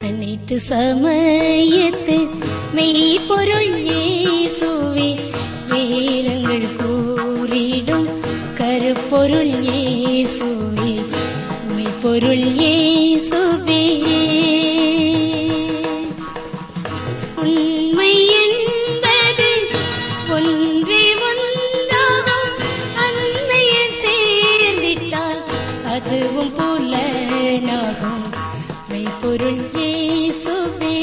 அனைத்து சமயத்து மெய்ப்பொருள் இயேசுவே வேதங்கள் கூறிடும் கருப்பொருள் இயேசுவே மெய்ப்பொருள் இயேசுவே உண்மை என்பது ஒன்றே ஒன்றாகும் அன்மையில் சேர்ந்திட்டால் அதுவும் புலனாகும் மெய்ப்பொருள் இயேசுவே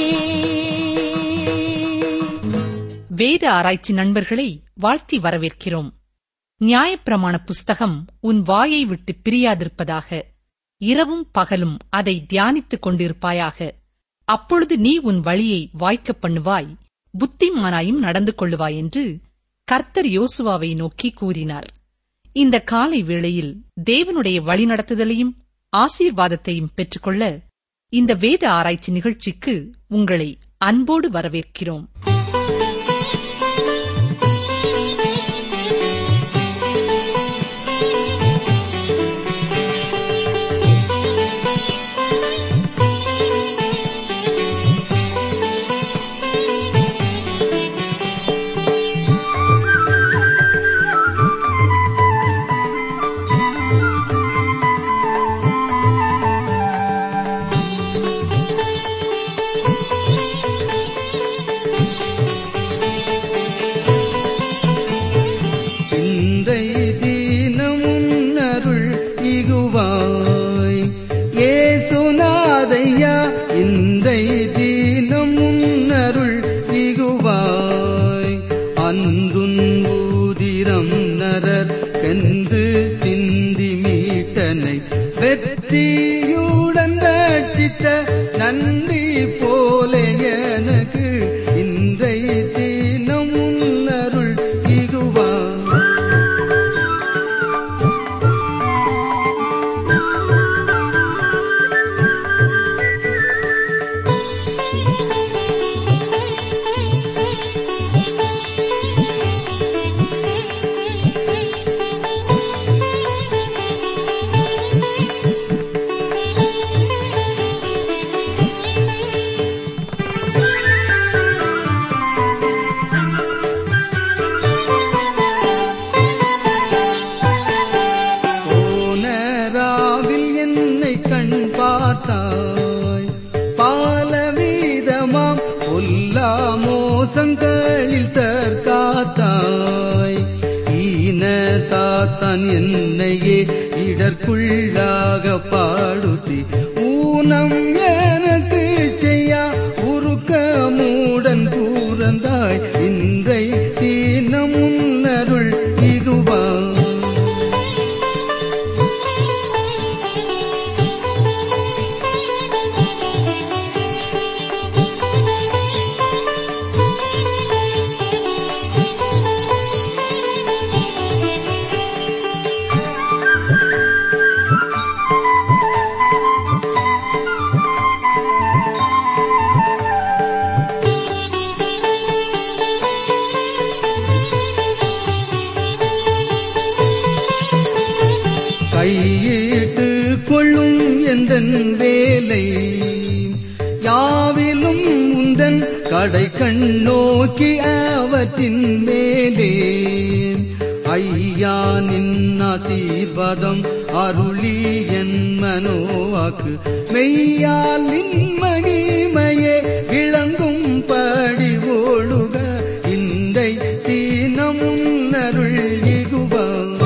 வேத ஆராய்ச்சி நண்பர்களை வாழ்த்தி வரவேற்கிறோம் நியாயப்பிரமாண புஸ்தகம் உன் வாயை விட்டு பிரியாதிருப்பதாக இரவும் பகலும் அதை தியானித்துக் கொண்டிருப்பாயாக அப்பொழுது நீ உன் வழியை வாய்க்கப் பண்ணுவாய் புத்திமானாயும் நடந்து கொள்ளுவாய் என்று கர்த்தர் யோசுவாவை நோக்கி கூறினார் இந்த காலை வேளையில் தேவனுடைய வழிநடத்துதலையும் ஆசீர்வாதத்தையும் பெற்றுக்கொள்ள இந்த வேத ஆராய்ச்சி நிகழ்ச்சிக்கு உங்களை அன்போடு வரவேற்கிறோம் இன்றை தீனமும் அருள் இகுவாய் ஏசுநாதையா இன்றை தீனமும் அருள் இகுவாய் அன்றுன் ஊதிரம் நரர் சென்று சிந்தி மீட்டனை வெற்றியுடன் ரட்சித்த நன்றி போல எனக்கு இன்றை தீனமும் அருள் இகுவாய் போனராவில் என்னை கண் பார்த்தாய் பாலவீதமாம் பொல்லா மோசங்களில் தற்காத்தாய் ஈன சாத்தான் என்னையே இடர்க்குள்ளாக பாடுத்தி ஊனம் எனக்கு செய்யா உருக்க மூடன் கூறந்தாய் இன்றை தீனமுன் அருள் இதுவா கையிட்டு கொள்ளும் எந்தன் வேலை யாவிலும் உந்தன் கடை கண் நோக்கி அவற்றின் மேலே ஐயா நின் ஆசீர்வாதம் அருளி என் மனோவாக்கு மெய்யால் நின் மகிமையே விளங்கும் படி ஓடுக இன்றை தீனமுன் அருள் இகுவா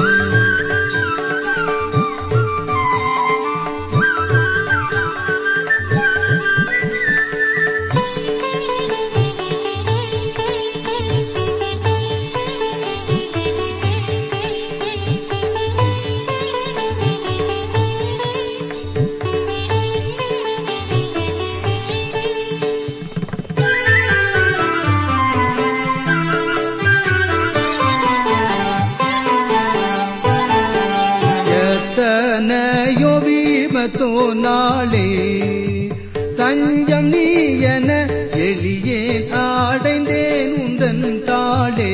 எத்தனையோ வீமத்தோ நாளே தஞ்சம் நீ என எளியே அடைந்தேன் உந்தன் தாளே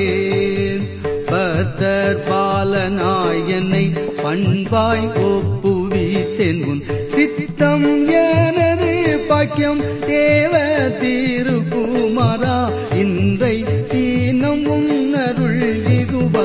பத்தர் பாலனாய் என்னை பண்பாய் ஒப்புவித்தேன் உன் சித்தம் எனது பாக்கி பாக்கியம் தேவ திருக்குமாரா இன்றை தீனம் உன்னருள் இகுவா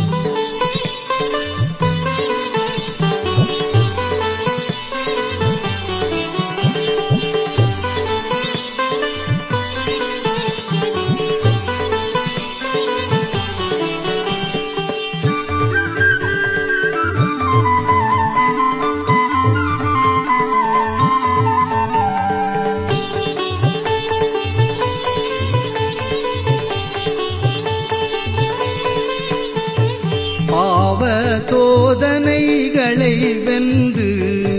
பாவ தோதனைகளை வென்று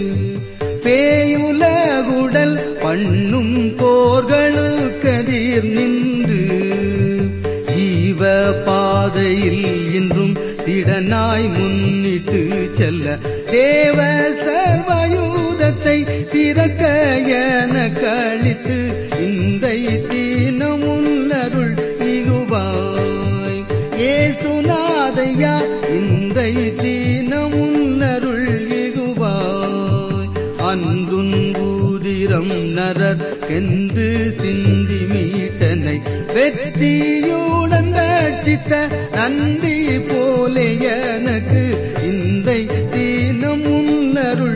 பேயுலகுடல் பண்ணும் போர்களுக்கதிர் நின்று ஜீவ பாதையில் இன்றும் திடனாய் முன்னிட்டு செல்ல தேவ சர்வயூதத்தை திறக்க என கழித்து இன்றை தீனமுள்ளருள் மிகுவாய் ஏசுநாதையா இன்றை தீனமுன்னருள் இகுவாய் அன்றுன்பூதிரம் நரர் கென்று சிந்தி மீட்டனை வெற்றியுடன் ரட்சித்த நன்றி போலே எனக்கு இன்றை தீனமுன்னருள்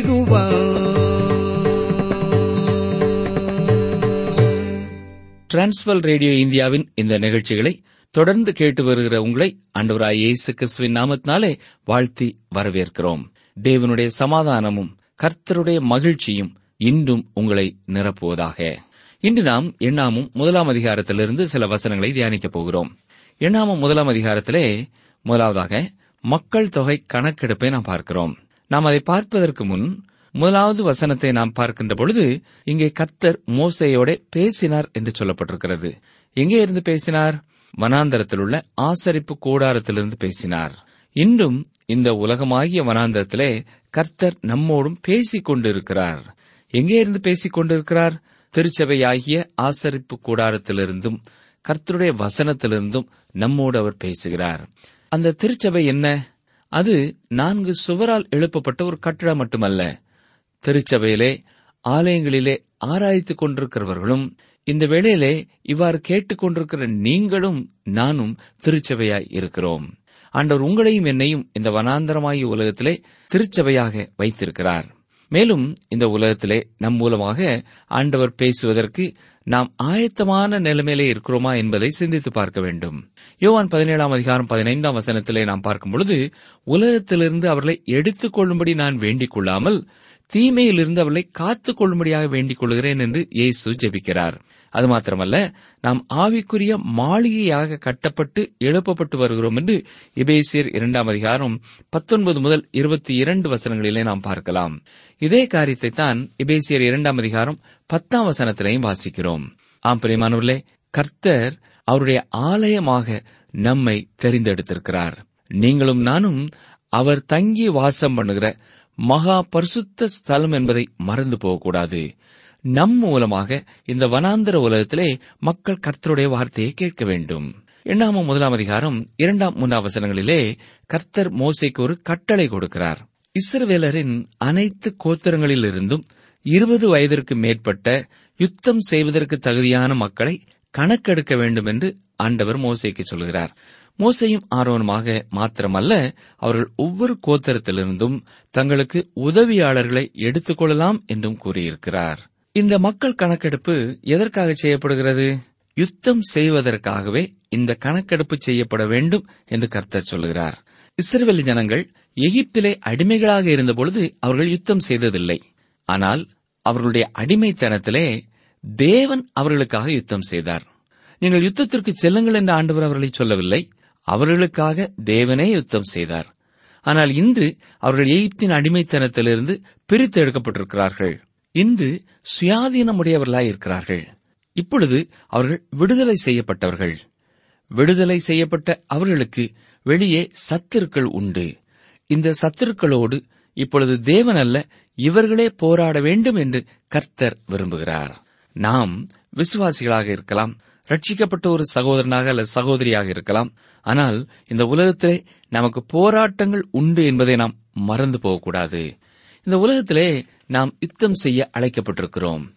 இகுவாய் டிரான்ஸ்வல் ரேடியோ இந்தியாவின் இந்த நிகழ்ச்சிகளை தொடர்ந்து கேட்டு வருகிற உங்களை ஆண்டவராய் இயேசு கிறிஸ்துவின் நாமத்தினாலே வாழ்த்தி வரவேற்கிறோம் தேவனுடைய சமாதானமும் கர்த்தருடைய மகிழ்ச்சியும் இன்றும் உங்களை நிரப்புவதாக இன்று நாம் எண்ணாமும் முதலாம் அதிகாரத்திலிருந்து சில வசனங்களை தியானிக்கப் போகிறோம் எண்ணாமும் முதலாம் அதிகாரத்திலே முதலாவதாக மக்கள் தொகை கணக்கெடுப்பை நாம் பார்க்கிறோம் நாம் அதை பார்ப்பதற்கு முன் முதலாவது வசனத்தை நாம் பார்க்கின்ற பொழுது இங்கே கர்த்தர் மோசையோட பேசினார் என்று சொல்லப்பட்டிருக்கிறது எங்கே இருந்து பேசினார் வனாந்தரத்தில் உள்ள ஆசரிப்பு கூடாரத்திலிருந்து பேசினார் இன்றும் இந்த உலகமாகிய வனாந்தரத்திலே கர்த்தர் நம்மோடும் பேசிக் கொண்டிருக்கிறார் எங்கே இருந்து பேசிக் கொண்டிருக்கிறார் திருச்சபையாகிய ஆசரிப்பு கூடாரத்திலிருந்தும் கர்த்தருடைய வசனத்திலிருந்தும் நம்மோடு அவர் பேசுகிறார் அந்த திருச்சபை என்ன அது நான்கு சுவரால் எழுப்பப்பட்ட ஒரு கட்டிடம் மட்டுமல்ல திருச்சபையிலே ஆலயங்களிலே ஆராய்த்துக் கொண்டிருக்கிறவர்களும் இந்த வேளையிலே இவ்வாறு கேட்டுக்கொண்டிருக்கிற நீங்களும் நானும் திருச்சபையாய் இருக்கிறோம் ஆண்டவர் உங்களையும் என்னையும் இந்த வனாந்தரமாகிய உலகத்திலே திருச்சபையாக வைத்திருக்கிறார் மேலும் இந்த உலகத்திலே நம் மூலமாக ஆண்டவர் பேசுவதற்கு நாம் ஆயத்தமான நிலைமையிலே இருக்கிறோமா என்பதை சிந்தித்து பார்க்க வேண்டும் யோவான் பதினேழாம் அதிகாரம் பதினைந்தாம் வசனத்திலே நாம் பார்க்கும் பொழுது உலகத்திலிருந்து அவர்களை எடுத்துக் கொள்ளும்படி நான் வேண்டிக் கொள்ளாமல் தீமையிலிருந்து அவர்களை காத்துக் கொள்ளும்படியாக வேண்டிக் கொள்கிறேன் என்று இயேசு ஜெபிக்கிறார் அது மாத்திரமல்ல நாம் ஆவிக்குரிய மாளிகையாக கட்டப்பட்டு எழுப்பப்பட்டு வருகிறோம் என்று இபேசியர் இரண்டாம் அதிகாரம் பத்தொன்பது முதல் இருபத்தி இரண்டு வசனங்களிலே நாம் பார்க்கலாம் இதே காரியத்தை தான் இபேசியர் இரண்டாம் அதிகாரம் பத்தாம் வசனத்திலையும் வாசிக்கிறோம் ஆம் பிரியமானவர்களே கர்த்தர் அவருடைய ஆலயமாக நம்மை தெரிந்தெடுத்திருக்கிறார் நீங்களும் நானும் அவர் தங்கி வாசம் பண்ணுகிற மகா பரிசுத்த ஸ்தலம் என்பதை மறந்து போகக்கூடாது நம் மூலமாக இந்த வனாந்தர உலகத்திலே மக்கள் கர்த்தருடைய வார்த்தையை கேட்க வேண்டும் எண்ணாம முதலாம் அதிகாரம் இரண்டாம் மூன்றாம் வசனங்களிலே கர்த்தர் மோசைக்கு ஒரு கட்டளை கொடுக்கிறார் இஸ்ரவேலரின் அனைத்து கோத்திரங்களிலிருந்தும் இருபது வயதிற்கு மேற்பட்ட யுத்தம் செய்வதற்கு தகுதியான மக்களை கணக்கெடுக்க வேண்டும் என்று ஆண்டவர் மோசைக்கு சொல்கிறார் மோசையும் ஆரோனுமாக மாத்திரமல்ல அவர்கள் ஒவ்வொரு கோத்தரத்திலிருந்தும் தங்களுக்கு உதவியாளர்களை எடுத்துக் கொள்ளலாம் என்றும் கூறியிருக்கிறார் இந்த மக்கள் கணக்கெடுப்பு எதற்காக செய்யப்படுகிறது யுத்தம் செய்வதற்காகவே இந்த கணக்கெடுப்பு செய்யப்பட வேண்டும் என்று கர்த்தர் சொல்கிறார் இஸ்ரேல் ஜனங்கள் எகிப்திலே அடிமைகளாக இருந்தபொழுது அவர்கள் யுத்தம் செய்ததில்லை ஆனால் அவர்களுடைய அடிமைத்தனத்திலே தேவன் அவர்களுக்காக யுத்தம் செய்தார் நீங்கள் யுத்தத்திற்கு செல்லுங்கள் என்று ஆண்டவர் அவர்களை சொல்லவில்லை அவர்களுக்காக தேவனே யுத்தம் செய்தார் ஆனால் இன்று அவர்கள் எகிப்தின் அடிமைத்தனத்திலிருந்து பிரித்து எடுக்கப்பட்டிருக்கிறார்கள் இன்று சுயாதீனமுடையவர்களாய் இருக்கிறார்கள் இப்பொழுது அவர்கள் விடுதலை செய்யப்பட்டவர்கள் விடுதலை செய்யப்பட்ட அவர்களுக்கு வெளியே சத்துருக்கள் உண்டு இந்த சத்துருக்களோடு இப்பொழுது தேவன் அல்ல இவர்களே போராட வேண்டும் என்று கர்த்தர் விரும்புகிறார் நாம் விசுவாசிகளாக இருக்கலாம் ரட்சிக்கப்பட்ட ஒரு சகோதரனாக அல்ல சகோதரியாக இருக்கலாம் ஆனால் இந்த உலகத்திலே நமக்கு போராட்டங்கள் உண்டு என்பதை நாம் மறந்து போகக்கூடாது இந்த உலகத்திலே நாம் யுத்தம் செய்ய அழைக்கப்பட்டிருக்கிறோம்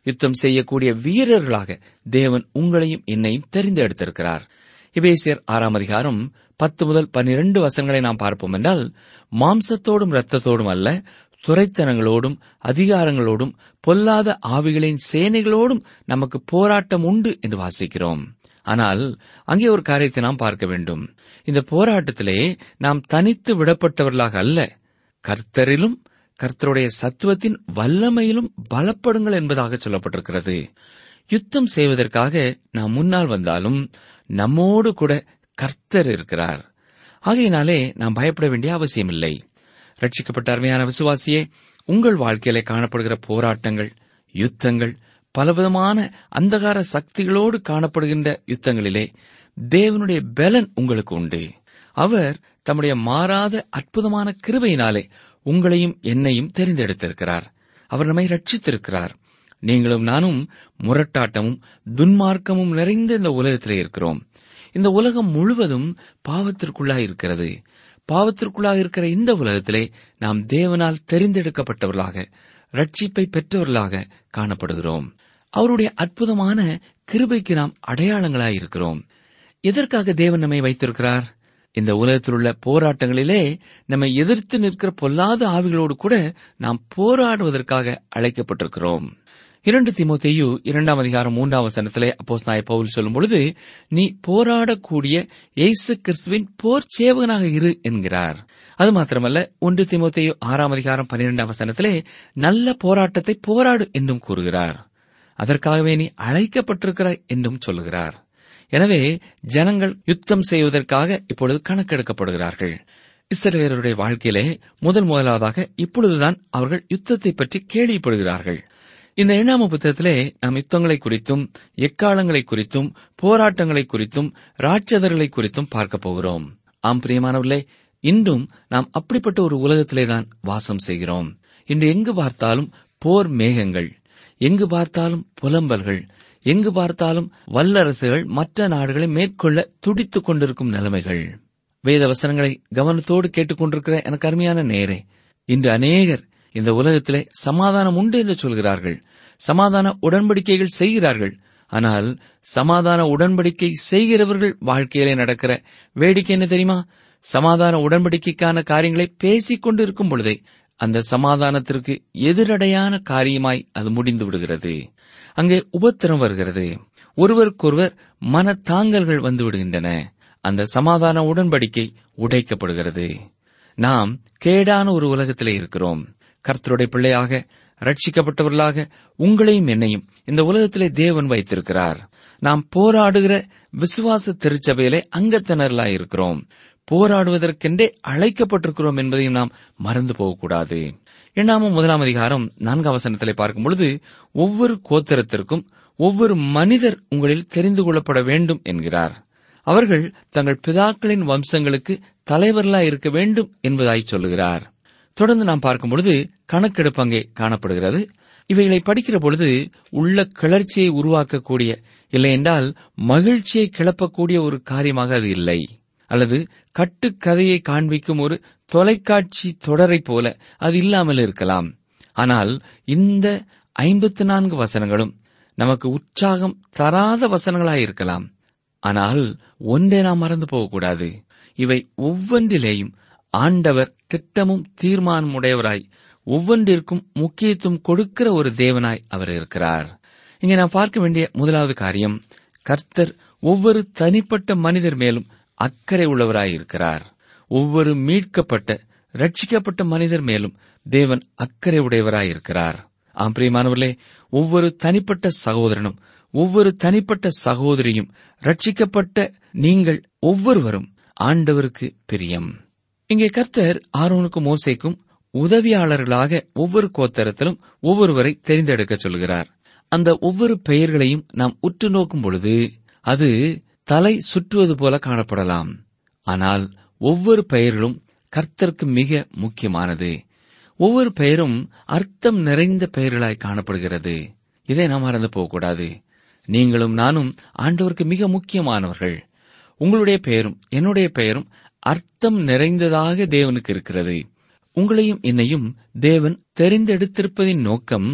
யுத்தம் செய்யக்கூடிய வீரர்களாக தேவன் உங்களையும் என்னையும் தெரிந்தெடுத்திருக்கிறார் எபேசியர் ஆறாம் அதிகாரம் பத்து முதல் பன்னிரண்டு வசனங்களை நாம் பார்ப்போம் என்றால் மாம்சத்தோடும் இரத்தத்தோடும் அல்ல துரைத்தனங்களோடும் அதிகாரங்களோடும் பொல்லாத ஆவிகளின் சேனைகளோடும் நமக்கு போராட்டம் உண்டு என்று வாசிக்கிறோம் ஆனால் அங்கே ஒரு காரியத்தை நாம் பார்க்க வேண்டும் இந்த போராட்டத்திலே நாம் தனித்து விடப்பட்டவர்களாக அல்ல கர்த்தரிலும் கர்த்தருடைய சத்துவத்தின் வல்லமையிலும் பலப்படுங்கள் என்பதாக சொல்லப்பட்டிருக்கிறது யுத்தம் செய்வதற்காக நாம் முன்னால் வந்தாலும் நம்மோடு கூட கர்த்தர் இருக்கிறார் ஆகையினாலே நாம் பயப்பட வேண்டிய அவசியமில்லை ரட்சிக்கப்பட்ட அருமையான விசுவாசியே உங்கள் வாழ்க்கையிலே காணப்படுகிற போராட்டங்கள் யுத்தங்கள் பலவிதமான அந்தகார சக்திகளோடு காணப்படுகின்ற யுத்தங்களிலே தேவனுடைய பலன் உங்களுக்கு உண்டு அவர் தம்முடைய மாறாத அற்புதமான கிருபையினாலே உங்களையும் என்னையும் தெரிந்தெடுத்திருக்கிறார் அவர் நம்மை ரட்சித்திருக்கிறார் நீங்களும் நானும் முரட்டாட்டமும் துன்மார்க்கமும் நிறைந்த இந்த உலகத்திலே இருக்கிறோம் இந்த உலகம் முழுவதும் பாவத்திற்குள்ளாய் இருக்கிறது பாவத்திற்குள்ளாக இருக்கிற இந்த உலகத்திலே நாம் தேவனால் தெரிந்தெடுக்கப்பட்டவர்களாக ரட்சிப்பை பெற்றவர்களாக காணப்படுகிறோம் அவருடைய அற்புதமான கிருபைக்கு நாம் அடையாளங்களாய் இருக்கிறோம் எதற்காக தேவன் நம்மை வைத்திருக்கிறார் இந்த உலகத்தில் உள்ள போராட்டங்களிலே நம்மை எதிர்த்து நிற்கிற பொல்லாத ஆவிகளோடு கூட நாம் போராடுவதற்காக அழைக்கப்பட்டிருக்கிறோம் இரண்டு திமுத்தையு இரண்டாம் அதிகாரம் மூன்றாம் வசனத்திலே அப்போஸ் நாய பவுல் சொல்லும் பொழுது நீ போராடக்கூடிய இயேசு கிறிஸ்துவின் போர் சேவகனாக இரு என்கிறார் அது மாத்திரமல்ல ஒன்று திமுத்தையு ஆறாம் அதிகாரம் பன்னிரெண்டாம் வசனத்திலே நல்ல போராட்டத்தை போராடு என்றும் கூறுகிறார் அதற்காகவே நீ அழைக்கப்பட்டிருக்கிறாய் என்றும் சொல்லுகிறார் எனவே ஜனங்கள் யுத்தம் செய்வதற்காக இப்பொழுது கணக்கெடுக்கப்படுகிறார்கள் இஸ்ரவேலருடைய வாழ்க்கையிலே முதல் முதலாவதாக இப்பொழுதுதான் அவர்கள் யுத்தத்தை பற்றி கேள்விப்படுகிறார்கள் இந்த எண்ணாம புத்தகத்திலே நாம் யுத்தங்களை குறித்தும் எக்காலங்களை குறித்தும் போராட்டங்களை குறித்தும் ராட்சதர்களை குறித்தும் பார்க்க போகிறோம் ஆம் பிரியமானவர்களே இன்றும் நாம் அப்படிப்பட்ட ஒரு உலகத்திலே தான் வாசம் செய்கிறோம் இன்று எங்கு பார்த்தாலும் போர் மேகங்கள் எங்கு பார்த்தாலும் புலம்பல்கள் எங்கு பார்த்தாலும் வல்லரசுகள் மற்ற நாடுகளை மேற்கொள்ள துடித்துக் கொண்டிருக்கும் நிலைமைகள் வேத வசனங்களை கவனத்தோடு கேட்டுக்கொண்டிருக்கிற எனக்கு அருமையான நேரே இன்று அநேகர் இந்த உலகத்திலே சமாதானம் உண்டு என்று சொல்கிறார்கள் சமாதான உடன்படிக்கைகள் செய்கிறார்கள் ஆனால் சமாதான உடன்படிக்கை செய்கிறவர்கள் வாழ்க்கையிலே நடக்கிற வேடிக்கை என்ன தெரியுமா சமாதான உடன்படிக்கைக்கான காரியங்களை பேசிக் கொண்டிருக்கும் பொழுதே அந்த சமாதானத்திற்கு எதிரடையான காரியமாய் அது முடிந்து விடுகிறது அங்கே உபத்திரம் வருகிறது ஒருவருக்கொருவர் மனத்தாங்கல்கள் வந்து விடுகின்றன அந்த சமாதான உடன்படிக்கை உடைக்கப்படுகிறது நாம் கேடான ஒரு உலகத்திலே இருக்கிறோம் கர்த்தருடைய பிள்ளையாக ரட்சிக்கப்பட்டவர்களாக உங்களையும் என்னையும் இந்த உலகத்திலே தேவன் வைத்திருக்கிறார் நாம் போராடுகிற விசுவாச திருச்சபையிலே அங்கத்தினர்களாய் இருக்கிறோம் போராடுவதற்கென்றே அழைக்கப்பட்டிருக்கிறோம் என்பதையும் நாம் மறந்து போகக்கூடாது எண்ணாமம் முதலாம் அதிகாரம் நான்காம் வசனத்திலே பார்க்கும் பொழுது ஒவ்வொரு கோத்திரத்திற்கும் ஒவ்வொரு மனிதர் உங்களில் தெரிந்து கொள்ளப்பட வேண்டும் என்கிறார் அவர்கள் தங்கள் பிதாக்களின் வம்சங்களுக்கு தலைவர்களாய் இருக்க வேண்டும் என்பதாய் சொல்லுகிறார் தொடர்ந்து நாம் பார்க்கும் பொழுது கணக்கெடுப்பு அங்கே காணப்படுகிறது இவைகளை படிக்கிற பொழுது உள்ள கிளர்ச்சியை உருவாக்கக்கூடிய இல்லையென்றால் மகிழ்ச்சியை கிளப்பக்கூடிய ஒரு காரியமாக அது இல்லை அல்லது கட்டுக்கதையை காண்பிக்கும் ஒரு தொலைக்காட்சி தொடரை போல அது இல்லாமல் இருக்கலாம் ஆனால் இந்த ஐம்பத்து நான்கு வசனங்களும் நமக்கு உற்சாகம் தராத வசனங்களாய் இருக்கலாம் ஆனால் ஒன்றை நாம் மறந்து போகக்கூடாது இவை ஒவ்வொன்றிலேயும் ஆண்டவர் திட்டமும் தீர்மானம் உடையவராய் ஒவ்வொன்றிற்கும் முக்கியத்துவம் கொடுக்கிற ஒரு தேவனாய் அவர் இருக்கிறார் இங்கே நாம் பார்க்க வேண்டிய முதலாவது காரியம் கர்த்தர் ஒவ்வொரு தனிப்பட்ட மனிதர் மேலும் அக்கறை உள்ளவராய் இருக்கிறார் ஒவ்வொரு மீட்கப்பட்ட ரட்சிக்கப்பட்ட மனிதர் மேலும் தேவன் அக்கறை உடையவராய் இருக்கிறார் ஆம் பிரியமானவர்களே ஒவ்வொரு தனிப்பட்ட சகோதரனும் ஒவ்வொரு தனிப்பட்ட சகோதரியும் ரட்சிக்கப்பட்ட நீங்கள் ஒவ்வொருவரும் ஆண்டவருக்கு பிரியம் இங்கே கர்த்தர் ஆரோனுக்கும் மோசைக்கும் உதவியாளர்களாக ஒவ்வொரு கோத்தரத்திலும் ஒவ்வொருவரை தெரிந்தெடுக்க சொல்கிறார் அந்த ஒவ்வொரு பெயர்களையும் நாம் உற்று நோக்கும் பொழுது அது தலை சுற்றுவது போல காணப்படலாம் ஆனால் ஒவ்வொரு பெயர்களும் கர்த்தருக்கு மிக முக்கியமானது ஒவ்வொரு பெயரும் அர்த்தம் நிறைந்த பெயர்களாய் காணப்படுகிறது இதை நாம் மறந்து போகக்கூடாது நீங்களும் நானும் ஆண்டவருக்கு மிக முக்கியமானவர்கள் உங்களுடைய பெயரும் என்னுடைய பெயரும் அர்த்தம் நிறைந்ததாக தேவனுக்கு இருக்கிறது உங்களையும் என்னையும் தேவன் தெரிந்தெடுத்திருப்பதின் நோக்கம்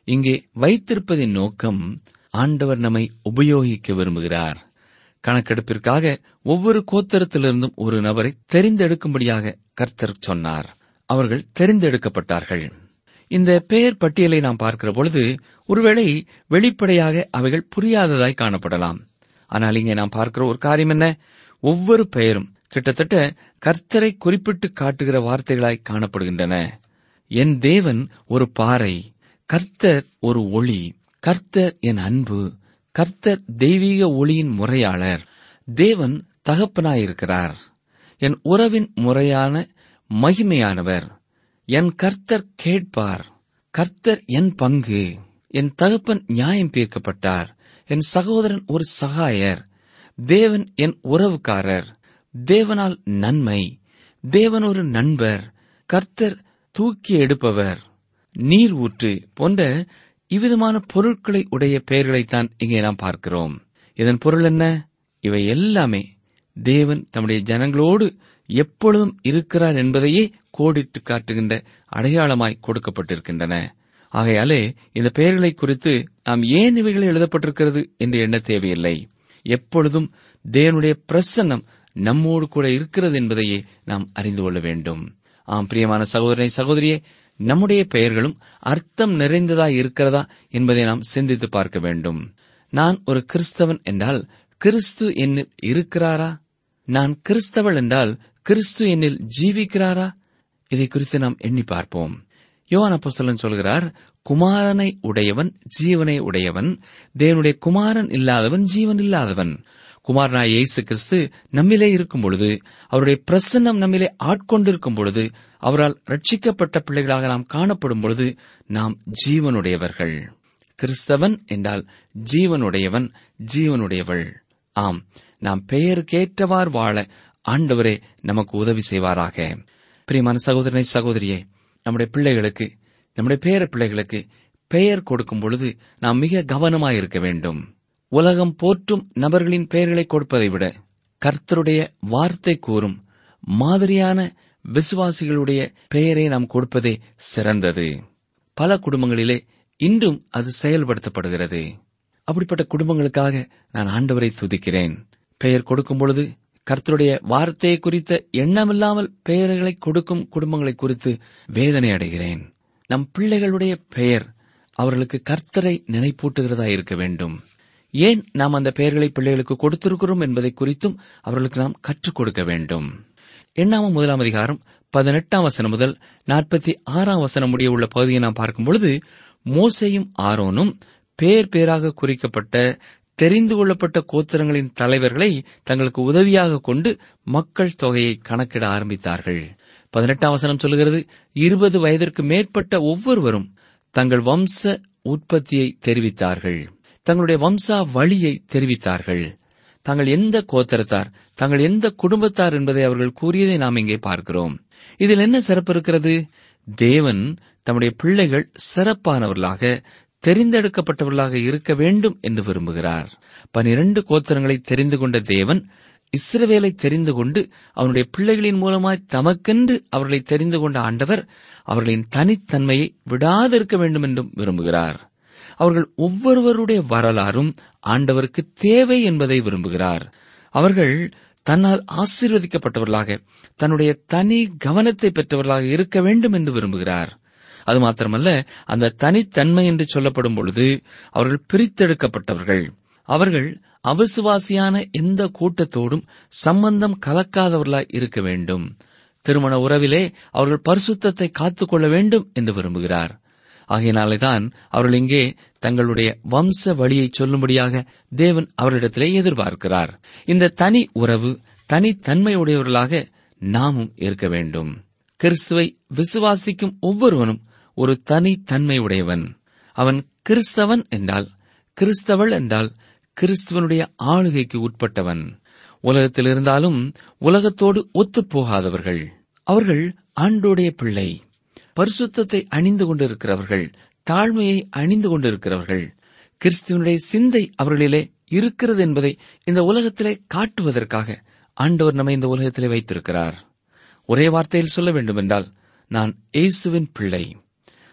இங்கே வைத்திருப்பதின் நோக்கம் ஆண்டவர் நம்மை உபயோகிக்க விரும்புகிறார் கணக்கெடுப்பிற்காக ஒவ்வொரு கோத்தரத்திலிருந்தும் ஒரு நபரை தெரிந்தெடுக்கும்படியாக கர்த்தர் சொன்னார் அவர்கள் தெரிந்தெடுக்கப்பட்டார்கள் இந்த பெயர் பட்டியலை நாம் பார்க்கிற பொழுது ஒருவேளை வெளிப்படையாக அவைகள் புரியாததாய் காணப்படலாம் ஆனால் இங்கே நாம் பார்க்கிற ஒரு காரியம் என்ன ஒவ்வொரு பெயரும் கிட்டத்தட்ட கர்த்தரை குறிப்பிட்டு காட்டுகிற வார்த்தைகளாய் காணப்படுகின்றன என் தேவன் ஒரு பாறை கர்த்தர் ஒரு ஒளி கர்த்தர் என் அன்பு கர்த்தர் தெய்வீக ஒளியின் முறையாளர் தேவன் தகப்பனாயிருக்கிறார் என் உறவின் முறையான மகிமையானவர் என் கர்த்தர் கேட்பார் கர்த்தர் என் பங்கு என் தகப்பன் நியாயம் தீர்க்கப்பட்டார் என் சகோதரன் ஒரு சகாயர் தேவன் என் உறவுக்காரர் தேவனால் நன்மை தேவன் ஒரு நண்பர் கர்த்தர் தூக்கி எடுப்பவர் நீர் ஊற்று போன்ற இவ்விதமான பொருட்களை உடைய பெயர்களைத்தான் இங்கே நாம் பார்க்கிறோம் இதன் பொருள் என்ன இவை எல்லாமே தேவன் தம்முடைய ஜனங்களோடு எப்பொழுதும் இருக்கிறார் என்பதையே கோடிட்டு காட்டுகின்ற அடையாளமாய் கொடுக்கப்பட்டிருக்கின்றன ஆகையாலே இந்த பெயர்களை குறித்து நாம் ஏன் இவைகள் எழுதப்பட்டிருக்கிறது என்று எண்ண தேவையில்லை எப்பொழுதும் தேவனுடைய பிரசன்னம் நம்மோடு கூட இருக்கிறது என்பதையே நாம் அறிந்து கொள்ள வேண்டும் ஆம் பிரியமான சகோதரனை சகோதரியே நம்முடைய பெயர்களும் அர்த்தம் நிறைந்ததாய் இருக்கிறதா என்பதை நாம் சிந்தித்து பார்க்க வேண்டும் நான் ஒரு கிறிஸ்தவன் என்றால் கிறிஸ்து என்னில் இருக்கிறாரா நான் கிறிஸ்தவள் என்றால் கிறிஸ்து என்னில் ஜீவிக்கிறாரா இதை குறித்து நாம் எண்ணி பார்ப்போம் யோவான் அப்போஸ்தலன் சொல்கிறார் குமாரனை உடையவன் ஜீவனை உடையவன் தேவனுடைய குமாரன் இல்லாதவன் ஜீவன் இல்லாதவன் குமாரனாய் இயேசு கிறிஸ்து நம்மிலே இருக்கும் பொழுது அவருடைய பிரசன்னம் நம்மிலே ஆட்கொண்டிருக்கும் பொழுது அவரால் ரட்சிக்கப்பட்ட பிள்ளைகளாக நாம் காணப்படும் பொழுது நாம் ஜீவனுடையவர்கள் கிறிஸ்தவன் என்றால் ஜீவனுடையவன் ஜீவனுடையவள் ஆம் நாம் பெயருக்கேற்றவாறு வாழ ஆண்டவரே நமக்கு உதவி செய்வாராக பிரியமான சகோதரனை சகோதரியே நம்முடைய பிள்ளைகளுக்கு நம்முடைய பேர பிள்ளைகளுக்கு பெயர் கொடுக்கும் பொழுது நாம் மிக கவனமாயிருக்க வேண்டும் உலகம் போற்றும் நபர்களின் பெயர்களை கொடுப்பதை விட கர்த்தருடைய வார்த்தை கூறும் மாதிரியான விசுவாசிகளுடைய பெயரை நாம் கொடுப்பதே சிறந்தது பல குடும்பங்களிலே இன்றும் அது செயல்படுத்தப்படுகிறது அப்படிப்பட்ட குடும்பங்களுக்காக நான் ஆண்டவரை துதிக்கிறேன் பெயர் கொடுக்கும் பொழுது கர்த்தருடைய வார்த்தையை குறித்த எண்ணமில்லாமல் பெயர்களை கொடுக்கும் குடும்பங்களை குறித்து வேதனை அடைகிறேன் நம் பிள்ளைகளுடைய பெயர் அவர்களுக்கு கர்த்தரை நினைப்பூட்டுகிறதா இருக்க வேண்டும் ஏன் நாம் அந்த பெயர்களை பிள்ளைகளுக்கு கொடுத்திருக்கிறோம் என்பதை குறித்தும் அவர்களுக்கு நாம் கற்றுக் கொடுக்க வேண்டும் எண்ணாம முதலாம் அதிகாரம் பதினெட்டாம் வசனம் முதல் நாற்பத்தி ஆறாம் வசனம் முடிய உள்ள பகுதியை நாம் பார்க்கும் பொழுது மோசையும் ஆரோனும் பேர் பேராக குறிக்கப்பட்ட தெரிந்து கொள்ளப்பட்ட கோத்திரங்களின் தலைவர்களை தங்களுக்கு உதவியாக கொண்டு மக்கள் தொகையை கணக்கிட ஆரம்பித்தார்கள் பதினெட்டாம் வசனம் சொல்லுகிறது இருபது வயதிற்கு மேற்பட்ட ஒவ்வொருவரும் தங்கள் வம்ச உற்பத்தியை தெரிவித்தார்கள் தங்களுடைய வம்சா வழியை தெரிவித்தார்கள் தாங்கள் எந்த கோத்திரத்தார் தாங்கள் எந்த குடும்பத்தார் என்பதை அவர்கள் கூறியதை நாம் இங்கே பார்க்கிறோம் இதில் என்ன சிறப்பு இருக்கிறது தேவன் தம்முடைய பிள்ளைகள் சிறப்பானவர்களாக தெரிந்தெடுக்கப்பட்டவர்களாக இருக்க வேண்டும் என்று விரும்புகிறார் பனிரண்டு கோத்திரங்களை தெரிந்து கொண்ட தேவன் இஸ்ரவேலை தெரிந்து கொண்டு அவனுடைய பிள்ளைகளின் மூலமாய் தமக்கென்று அவர்களை தெரிந்து கொண்ட ஆண்டவர் அவர்களின் தனித்தன்மையை விடாதிருக்க வேண்டும் என்றும் விரும்புகிறார் அவர்கள் ஒவ்வொருவருடைய வரலாறும் ஆண்டவருக்கு தேவை என்பதை விரும்புகிறார் அவர்கள் தன்னால் ஆசீர்வதிக்கப்பட்டவர்களாக தன்னுடைய தனி கவனத்தை பெற்றவர்களாக இருக்க வேண்டும் என்று விரும்புகிறார் அது மாத்திரமல்ல அந்த தனித்தன்மை என்று சொல்லப்படும் பொழுது அவர்கள் பிரித்தெடுக்கப்பட்டவர்கள் அவர்கள் அவசுவாசியான எந்த கூட்டத்தோடும் சம்பந்தம் கலக்காதவர்களாய் இருக்க வேண்டும் திருமண உறவிலே அவர்கள் பரிசுத்தத்தை காத்துக்கொள்ள வேண்டும் என்று விரும்புகிறார் ஆகையினாலேதான் அவர்கள் இங்கே தங்களுடைய வம்ச வழியை சொல்லும்படியாக தேவன் அவர்களிடத்திலே எதிர்பார்க்கிறார் இந்த தனி உறவு தனித்தன்மை உடையவர்களாக நாமும் இருக்க வேண்டும் கிறிஸ்துவை விசுவாசிக்கும் ஒவ்வொருவனும் ஒரு தனித்தன்மை உடையவன் அவன் கிறிஸ்தவன் என்றால் கிறிஸ்தவள் என்றால் கிறிஸ்துவனுடைய ஆளுகைக்கு உட்பட்டவன் உலகத்தில் இருந்தாலும் உலகத்தோடு ஒத்துப்போகாதவர்கள் அவர்கள் ஆண்டோடைய பிள்ளை பரிசுத்தத்தை அணிந்து கொண்டிருக்கிறவர்கள் தாழ்மையை அணிந்து கொண்டிருக்கிறவர்கள் கிறிஸ்துவனுடைய சிந்தை அவர்களிலே இருக்கிறது என்பதை இந்த உலகத்திலே காட்டுவதற்காக ஆண்டவர் நம்மை இந்த உலகத்திலே வைத்திருக்கிறார் ஒரே வார்த்தையில் சொல்ல வேண்டுமென்றால் நான் இயேசுவின் பிள்ளை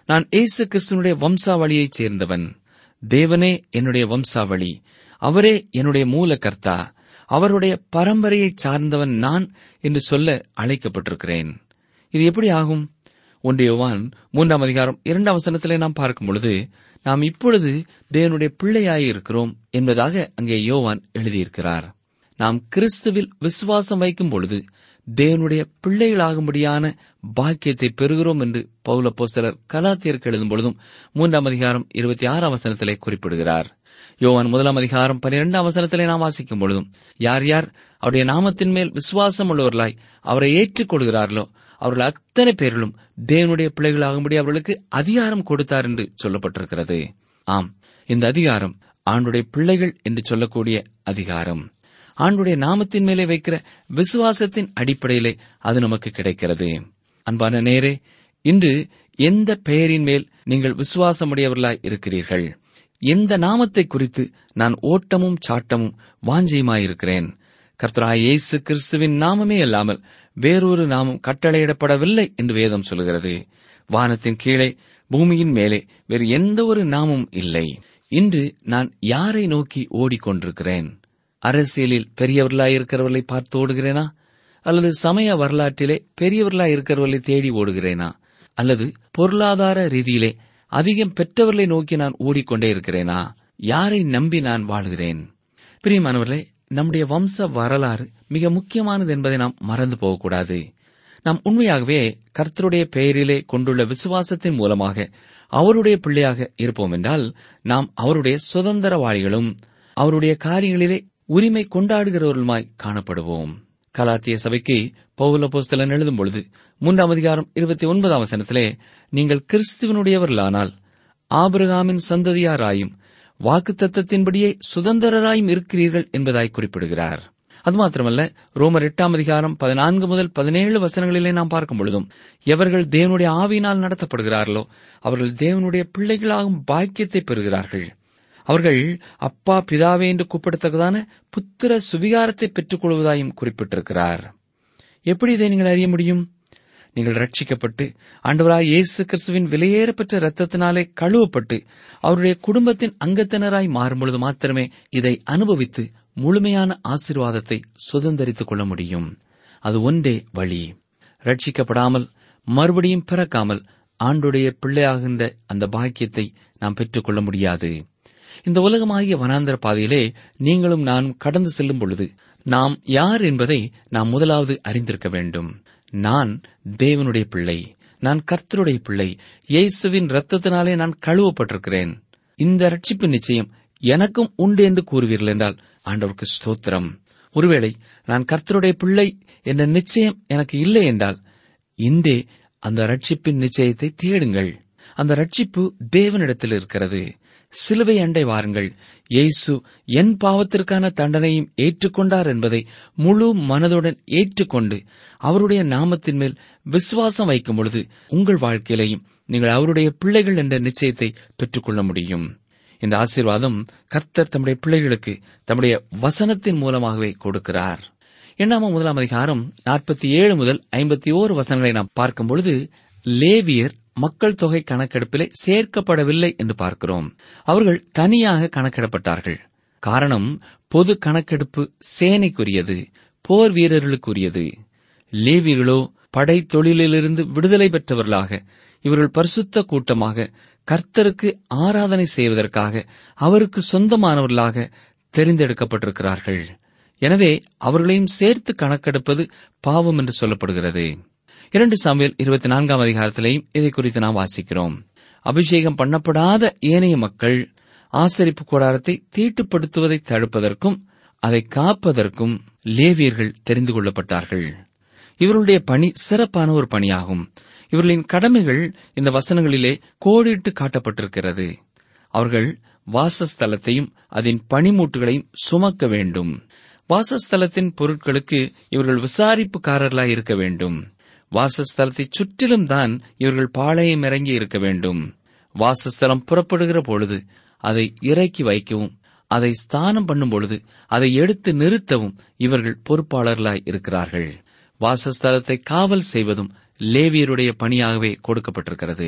நான் இயேசு கிறிஸ்துவனுடைய வம்சாவளியைச் சேர்ந்தவன் தேவனே என்னுடைய வம்சாவளி அவரே என்னுடைய மூல கர்த்தா அவருடைய பரம்பரையைச் சார்ந்தவன் நான் என்று சொல்ல அழைக்கப்பட்டிருக்கிறேன் இது எப்படி ஆகும் ஒன்று யோவான் மூன்றாம் அதிகாரம் இரண்டாம் வசனத்திலே நாம் பார்க்கும் பொழுது நாம் இப்பொழுது தேவனுடைய பிள்ளையாய் இருக்கிறோம் என்பதாக அங்கே யோவான் எழுதியிருக்கிறார் நாம் கிறிஸ்துவில் விசுவாசம் வைக்கும் பொழுது தேவனுடைய பிள்ளைகளாகும்படியான பாக்கியத்தை பெறுகிறோம் என்று பௌலப்போஸ்தலர் கலாத்தியருக்கு எழுதும் பொழுதும் மூன்றாம் அதிகாரம் இருபத்தி ஆறாம் வசனத்திலே குறிப்பிடுகிறார் யோவான் முதலாம் அதிகாரம் பனிரெண்டாம் வசனத்திலே நாம் வாசிக்கும் பொழுதும் யார் யார் அவருடைய நாமத்தின் மேல் விசுவாசம் உள்ளவர்களாய் அவரை ஏற்றுக்கொள்கிறார்களோ அவர்கள் அத்தனை பேரிலும் தேவனுடைய பிள்ளைகளாகும்படி அவர்களுக்கு அதிகாரம் கொடுத்தார் என்று சொல்லப்பட்டிருக்கிறது ஆம் இந்த அதிகாரம் ஆண்டுடைய பிள்ளைகள் என்று சொல்லக்கூடிய அதிகாரம் ஆண்டுடைய நாமத்தின் மேலே வைக்கிற விசுவாசத்தின் அடிப்படையிலே அது நமக்கு கிடைக்கிறது அன்பான நேரே இன்று எந்த பெயரின் மேல் நீங்கள் விசுவாசமுடையவர்களாய் இருக்கிறீர்கள் எந்த நாமத்தை குறித்து நான் ஓட்டமும் சாட்டமும் வாஞ்சியுமாயிருக்கிறேன் கர்த்தராய் இயேசு கிறிஸ்துவின் நாமமே அல்லாமல் வேறொரு நாமம் கட்டளையிடப்படவில்லை என்று வேதம் சொல்கிறது வானத்தின் கீழே பூமியின் மேலே வேறு எந்த ஒரு நாமும் இல்லை இன்று நான் யாரை நோக்கி ஓடிக்கொண்டிருக்கிறேன் அரசியலில் பெரியவர்களாய் இருக்கிறவர்களை பார்த்து ஓடுகிறேனா அல்லது சமய வரலாற்றிலே பெரியவர்களாய் இருக்கிறவர்களை தேடி ஓடுகிறேனா அல்லது பொருளாதார ரீதியிலே அதிகம் பெற்றவர்களை நோக்கி நான் ஓடிக்கொண்டே இருக்கிறேனா யாரை நம்பி நான் வாழ்கிறேன் பிரியமானவர்களே நம்முடைய வம்ச வரலாறு மிக முக்கியமானது என்பதை நாம் மறந்து போகக்கூடாது நாம் உண்மையாகவே கர்த்தருடைய பெயரிலே கொண்டுள்ள விசுவாசத்தின் மூலமாக அவருடைய பிள்ளையாக இருப்போம் என்றால் நாம் அவருடைய சுதந்திரவாளிகளும் அவருடைய காரியங்களிலே உரிமை கொண்டாடுகிறவர்களுமாய் காணப்படுவோம் கலாத்திய சபைக்கு பௌல போஸ்தலன் எழுதும் பொழுது மூன்றாம் அதிகாரம் இருபத்தி ஒன்பதாம் வசனத்திலே நீங்கள் கிறிஸ்துவனுடையவர்களானால் ஆபிரகாமின் சந்ததியாராயும் வாக்குத்தத்தத்தின்படியே சுதந்திரராயும் இருக்கிறீர்கள் என்பதாய் குறிப்பிடுகிறார் அது மாத்திரமல்ல ரோமர் எட்டாம் அதிகாரம் பதினான்கு முதல் பதினேழு வசனங்களிலே நாம் பார்க்கும் பொழுதும் எவர்கள் தேவனுடைய ஆவியினால் நடத்தப்படுகிறார்களோ அவர்கள் தேவனுடைய பிள்ளைகளாகும் பாக்கியத்தை பெறுகிறார்கள் அவர்கள் அப்பா பிதாவே என்று கூப்பிடத்தக்கதான புத்திர சுவிகாரத்தை பெற்றுக் கொள்வதாயும் குறிப்பிட்டிருக்கிறார் எப்படி இதை நீங்கள் அறிய முடியும் நீங்கள் ரட்சிக்கப்பட்டு ஆண்டவராய் இயேசு கிறிஸ்துவின் விலையேறப்பெற்ற இரத்தத்தினாலே கழுவப்பட்டு அவருடைய குடும்பத்தின் அங்கத்தினராய் மாறும் பொழுது மாத்திரமே இதை அனுபவித்து முழுமையான ஆசீர்வாதத்தை சுதந்திரித்துக் கொள்ள முடியும் அது ஒன்றே வழி ரட்சிக்கப்படாமல் மறுபடியும் பிறக்காமல் ஆண்டுடைய பிள்ளையாகின்ற அந்த பாக்கியத்தை நாம் பெற்றுக்கொள்ள முடியாது இந்த உலகமாகிய வனாந்தர பாதையிலே நீங்களும் நானும் கடந்து செல்லும் பொழுது நாம் யார் என்பதை நாம் முதலாவது அறிந்திருக்க வேண்டும் நான் தேவனுடைய பிள்ளை நான் கர்த்தருடைய பிள்ளை இயேசுவின் இரத்தத்தினாலே நான் கழுவப்பட்டிருக்கிறேன் இந்த ரட்சிப்பு நிச்சயம் எனக்கும் உண்டு என்று கூறுவீர்கள் என்றால் ஆண்டவருக்கு ஸ்தோத்திரம் ஒருவேளை நான் கர்த்தருடைய பிள்ளை என்ற நிச்சயம் எனக்கு இல்லை என்றால் இந்தே அந்த ரட்சிப்பின் நிச்சயத்தை தேடுங்கள் அந்த ரட்சிப்பு தேவனிடத்தில் இருக்கிறது சிலுவை அண்டை வாருங்கள் இயேசு என் பாவத்திற்கான தண்டனையும் ஏற்றுக்கொண்டார் என்பதை முழு மனதுடன் ஏற்றுக்கொண்டு அவருடைய நாமத்தின் மேல் விசுவாசம் வைக்கும் பொழுது உங்கள் வாழ்க்கையிலையும் நீங்கள் அவருடைய பிள்ளைகள் என்ற நிச்சயத்தை பெற்றுக்கொள்ள முடியும் இந்த ஆசீர்வாதம் கர்த்தர் தம்முடைய பிள்ளைகளுக்கு தம்முடைய வசனத்தின் மூலமாகவே கொடுக்கிறார் எண்ணாம முதலாம் அதிகாரம் நாற்பத்தி ஏழு முதல் ஐம்பத்தி ஓரு வசனங்களை நாம் பார்க்கும் பொழுது லேவியர் மக்கள் தொகை கணக்கெடுப்பிலே சேர்க்கப்படவில்லை என்று பார்க்கிறோம் அவர்கள் தனியாக கணக்கிடப்பட்டார்கள் காரணம் பொது கணக்கெடுப்பு சேனைக்குரியது போர் வீரர்களுக்குரியது லேவியர்களோ படை தொழிலிலிருந்து விடுதலை பெற்றவர்களாக இவர்கள் பரிசுத்த கூட்டமாக கர்த்தருக்கு ஆராதனை செய்வதற்காக அவருக்கு சொந்தமானவர்களாக தெரிந்தெடுக்கப்பட்டிருக்கிறார்கள் எனவே அவர்களையும் சேர்த்து கணக்கெடுப்பது பாவம் என்று சொல்லப்படுகிறது இரண்டு சாமியல் இருபத்தி நான்காம் அதிகாரத்திலேயும் இதை குறித்து நாம் வாசிக்கிறோம் அபிஷேகம் பண்ணப்படாத ஏனைய மக்கள் ஆசரிப்பு கூடாரத்தை தீட்டுப்படுத்துவதை தடுப்பதற்கும் அதை காப்பதற்கும் லேவியர்கள் தெரிந்து கொள்ளப்பட்டார்கள் இவர்களுடைய பணி சிறப்பான ஒரு பணியாகும் இவர்களின் கடமைகள் இந்த வசனங்களிலே கோடிட்டு காட்டப்பட்டிருக்கிறது அவர்கள் வாசஸ்தலத்தையும் அதன் பனிமூட்டுகளையும் சுமக்க வேண்டும் வாசஸ்தலத்தின் பொருட்களுக்கு இவர்கள் விசாரிப்புக்காரர்களாய் இருக்க வேண்டும் வாசஸ்தலத்தை சுற்றிலும் தான் இவர்கள் பாளையம் இறங்கி இருக்க வேண்டும் வாசஸ்தலம் புறப்படுகிற பொழுது அதை இறக்கி வைக்கவும் அதை ஸ்தானம் பண்ணும் பொழுது அதை எடுத்து நிறுத்தவும் இவர்கள் பொறுப்பாளர்களாய் இருக்கிறார்கள் வாசஸ்தலத்தை காவல் செய்வதும் லேவியருடைய பணியாகவே கொடுக்கப்பட்டிருக்கிறது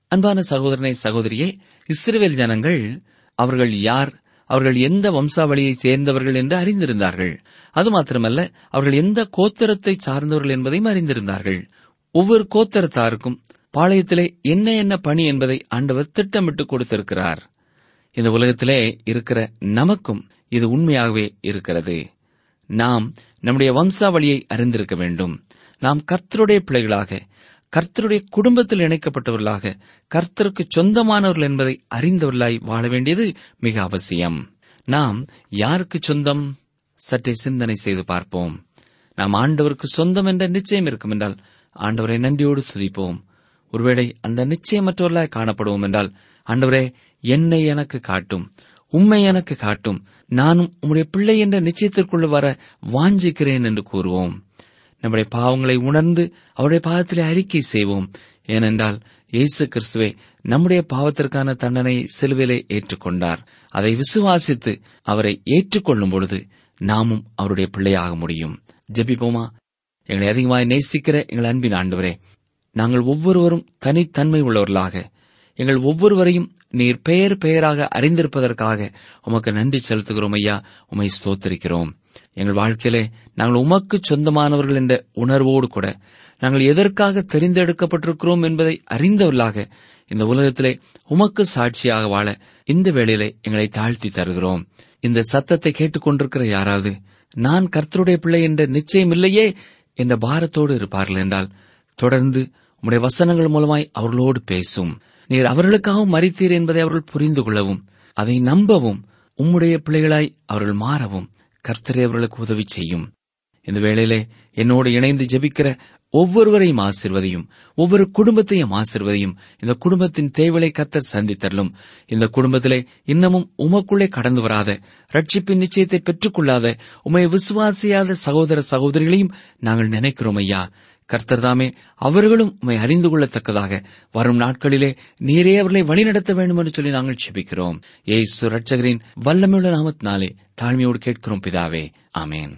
அன்பான சகோதரனை சகோதரியே இஸ்ரவேல் ஜனங்கள் அவர்கள் யார் அவர்கள் எந்த வம்சாவளியை சேர்ந்தவர்கள் என்று அறிந்திருந்தார்கள் அது மாத்திரமல்ல அவர்கள் எந்த கோத்திரத்தை சார்ந்தவர்கள் என்பதையும் அறிந்திருந்தார்கள் ஒவ்வொரு கோத்திரத்தாருக்கும் பாளையத்திலே என்ன என்ன பணி என்பதை ஆண்டவர் திட்டமிட்டு கொடுத்திருக்கிறார் இந்த உலகத்திலே இருக்கிற நமக்கும் இது உண்மையாகவே இருக்கிறது நாம் நம்முடைய வம்சாவளியை அறிந்திருக்க வேண்டும் நாம் கர்த்தருடைய பிள்ளைகளாக கர்த்தருடைய குடும்பத்தில் இணைக்கப்பட்டவர்களாக கர்த்தருக்கு சொந்தமானவர்கள் என்பதை அறிந்தவர்களாய் வாழ வேண்டியது மிக அவசியம் நாம் யாருக்கு சொந்தம் சற்றே சிந்தனை செய்து பார்ப்போம் நாம் ஆண்டவருக்கு சொந்தம் என்ற நிச்சயம் இருக்கும் என்றால் ஆண்டவரை நன்றியோடு துதிப்போம் ஒருவேளை அந்த நிச்சயமற்றவர்களாய் காணப்படுவோம் என்றால் ஆண்டவரே என்னை எனக்கு காட்டும் உம்மை எனக்கு காட்டும் நானும் உம்முடைய பிள்ளை என்ற நிச்சயத்திற்குள்ள வர வாஞ்சிக்கிறேன் என்று கூறுவோம் நம்முடைய பாவங்களை உணர்ந்து அவருடைய பாவத்திலே அறிக்கை செய்வோம் ஏனென்றால் இயேசு கிறிஸ்துவே நம்முடைய பாவத்திற்கான தண்டனை சிலுவிலே ஏற்றுக்கொண்டார் அதை விசுவாசித்து அவரை ஏற்றுக்கொள்ளும் பொழுது நாமும் அவருடைய பிள்ளையாக முடியும் ஜெபிப்போமா எங்களை அதிகமாய் நேசிக்கிற எங்கள் அன்பின் ஆண்டவரே நாங்கள் ஒவ்வொருவரும் தனித்தன்மை உள்ளவர்களாக எங்கள் ஒவ்வொருவரையும் நீர் பெயர் பெயராக அறிந்திருப்பதற்காக உமக்கு நன்றி செலுத்துகிறோம் ஐயா உமை ஸ்தோத்திரிக்கிறோம் எங்கள் வாழ்க்கையிலே நாங்கள் உமக்கு சொந்தமானவர்கள் என்ற உணர்வோடு கூட நாங்கள் எதற்காக தெரிந்தெடுக்கப்பட்டிருக்கிறோம் என்பதை அறிந்தவர்களாக இந்த உலகத்திலே உமக்கு சாட்சியாக வாழ இந்த வேளையிலே எங்களை தாழ்த்தி தருகிறோம் இந்த சத்தத்தை கேட்டுக்கொண்டிருக்கிற யாராவது நான் கர்த்தருடைய பிள்ளை என்ற நிச்சயம் இல்லையே என்ற பாரத்தோடு இருப்பார்கள் என்றால் தொடர்ந்து உம்முடைய வசனங்கள் மூலமாய் அவர்களோடு பேசும் நீர் அவர்களுக்காகவும் மறித்தீர் என்பதை அவர்கள் புரிந்து கொள்ளவும் அதை நம்பவும் உம்முடைய பிள்ளைகளாய் அவர்கள் மாறவும் கர்த்தரே அவர்களுக்கு உதவி செய்யும் இந்த வேளையிலே என்னோடு இணைந்து ஜெபிக்கிற ஒவ்வொருவரையும் ஆசிர்வதையும் ஒவ்வொரு குடும்பத்தையும் ஆசிர்வதையும் இந்த குடும்பத்தின் தேவையை கத்தர் சந்தித்தரலும் இந்த குடும்பத்திலே இன்னமும் உமக்குள்ளே கடந்து வராத ரட்சிப்பின் நிச்சயத்தை பெற்றுக்கொள்ளாத உமை விசுவாசியாத சகோதர சகோதரிகளையும் நாங்கள் நினைக்கிறோம் ஐயா கர்த்தர் தாமே அவர்களும் உம்மை அறிந்து கொள்ளத்தக்கதாக வரும் நாட்களிலே நீரே அவர்களை வழிநடத்த வேண்டும் என்று சொல்லி நாங்கள் செபிக்கிறோம் ஏசு ரட்சகரின் வல்லமையுள்ள நாமத்தினாலே தாழ்மையோடு கேட்கிறோம் பிதாவே ஆமேன்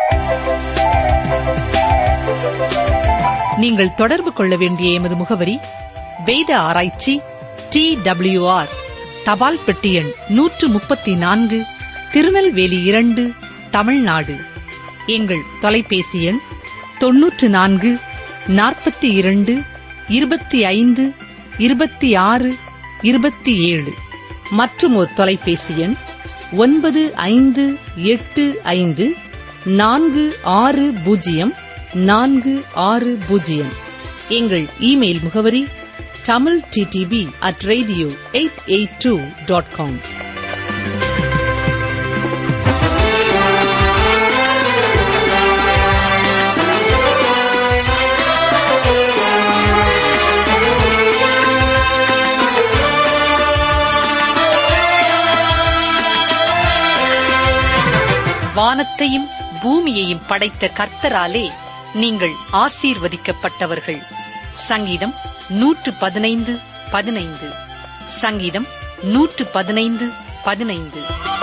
நீங்கள் தொடர்பு கொள்ள வேண்டிய எமது முகவரி வேத ஆராய்ச்சி டி ஆர் தபால் பெட்டி எண் நூற்று முப்பத்தி நான்கு திருநெல்வேலி இரண்டு தமிழ்நாடு எங்கள் தொலைபேசி எண் தொன்னூற்று நான்கு நாற்பத்தி இரண்டு இருபத்தி ஐந்து இருபத்தி ஆறு இருபத்தி ஏழு மற்றும் ஒரு தொலைபேசி எண் ஒன்பது ஐந்து எட்டு ஐந்து நான்கு ஆறு பூஜ்ஜியம் நான்கு ஆறு பூஜ்ஜியம் எங்கள் இமெயில் முகவரி Tamil TDP at radio eight eight two dot com வானத்தையும் பூமியையும் படைத்த கர்த்தராலே நீங்கள் ஆசீர்வதிக்கப்பட்டவர்கள் சங்கீதம் நூற்று பதினைந்து பதினைந்து சங்கீதம் நூற்று பதினைந்து பதினைந்து